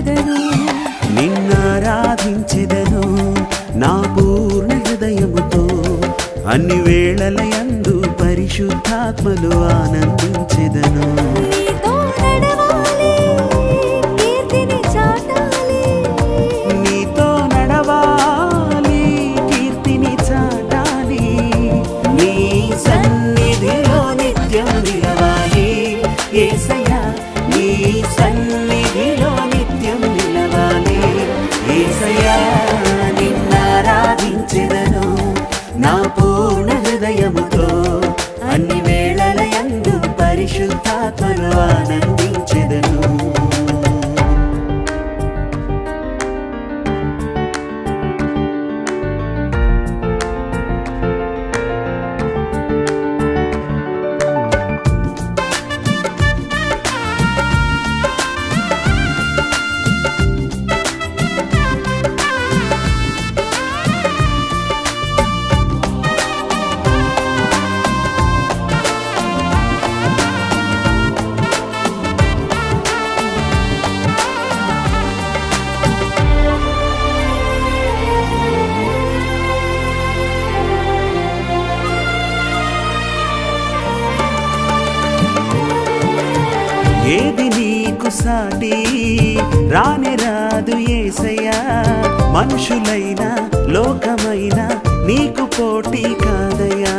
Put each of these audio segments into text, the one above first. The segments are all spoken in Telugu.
ఆనందించెదను నిన్నారాధించెదను నా పూర్ణ హృదయముతో అన్ని వేళలయందు పరిశుద్ధాత్మలు ఆనందించెదను నీతో నడవాలి కీర్తిని చాటాలి నీతో నడవాలి కీర్తిని చాటాలి నీ సన్నిధిలో నిత్యం నిలవాలి ఏసయ్యా నీ సన్నిధిలో నిత్యం నిలవాలి ఏసయ్యా నిన్నారాధించెదను నా పూర్ణ హృదయముతో అన్ని వేళలయందు పరిశుద్ధాత్మలు ఆనందించెదను ఏది నీకు సాటి రాని రాదు ఏసయ్యా మనుషులైన లోకమైన నీకు పోటీ కాదయ్యా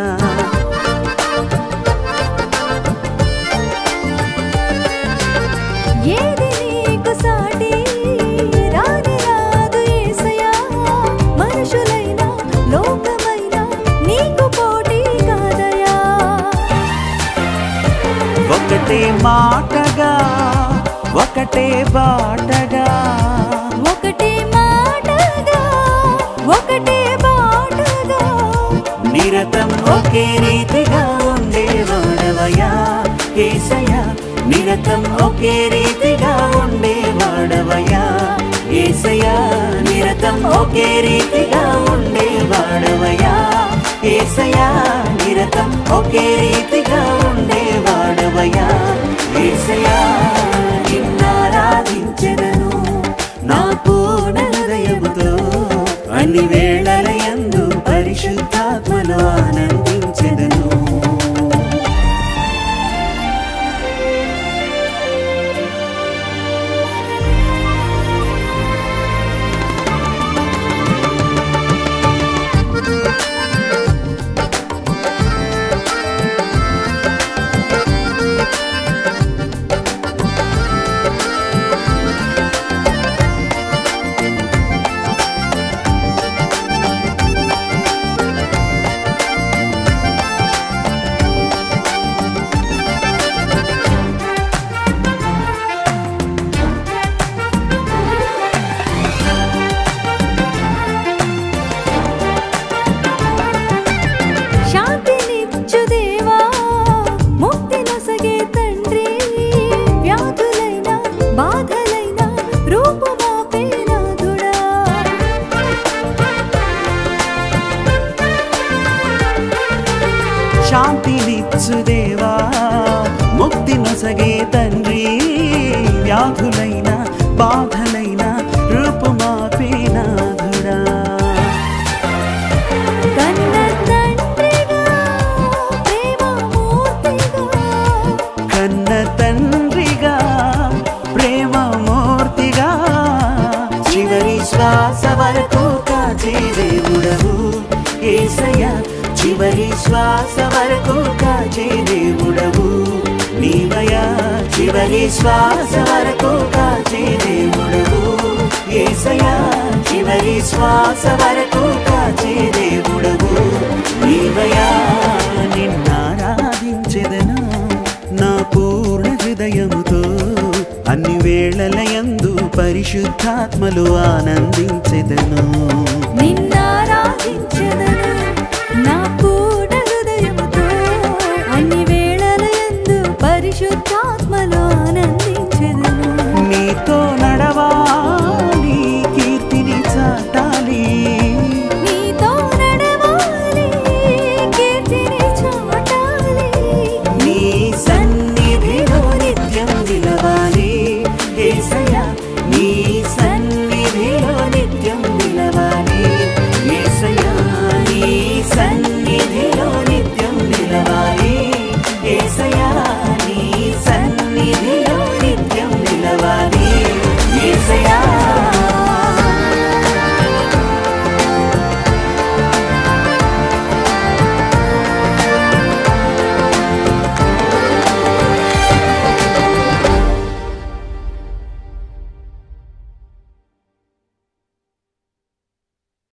ఏది నీకు సాటి రాని రాదు యేసయ్యా మనుషులైన లోకమైన నీకు పోటీ కాదయా ఒకటే మాటగా ఒకటే బాటగా ఒకటే మాటగా ఒకటే బాటగా నిరతం ఒకే రీతిగా ఉండేవాడవయా ఏసయ్యా నిరతం ఒకే రీతిగా ఉండేవాడవయా ఏసయ్యా నిరతం ఒకే రీతిగా ఉండేవాడవయా ఏసయ్యా నిరతం ఒకే రీతిగా ఉండేవాడవయా ఏసయ్యా నిన్నారాధించెదను నా పూర్ణ హృదయముతో అన్ని వేళలయందు పరిశుద్ధాత్మను ఆనందించెదను శాంతినిచ్చు దేవా ముక్తి నొసగే తండ్రి వ్యాధులైన బాధలైన రూపుమాపే నాథుడా శాంతినిచ్చు దేవా ముక్తి నొసగే తండ్రి వ్యాధులైన బాధలైన రూపుమాపే నాథుడా కన్న తండ్రిగా ప్రేమమూర్తిగా కన్న తండ్రిగా ప్రేమమూర్తిగా చివరి శ్వాస వరకు కాచే దేవుడవు ఏసయ్య చివరి శ్వాస వరకు కాచే దేవుడవు నీవయా చివరి శ్వాస వరకు కాచే దేవుడవు ఏసయ్యా చివరి శ్వాస వరకు కాచే దేవుడవు నీవయా నిన్నారాధించెదను నా పూర్ణ హృదయముతో అన్ని వేళలయందు పరిశుద్ధాత్మలు ఆనందించెదను నిన్న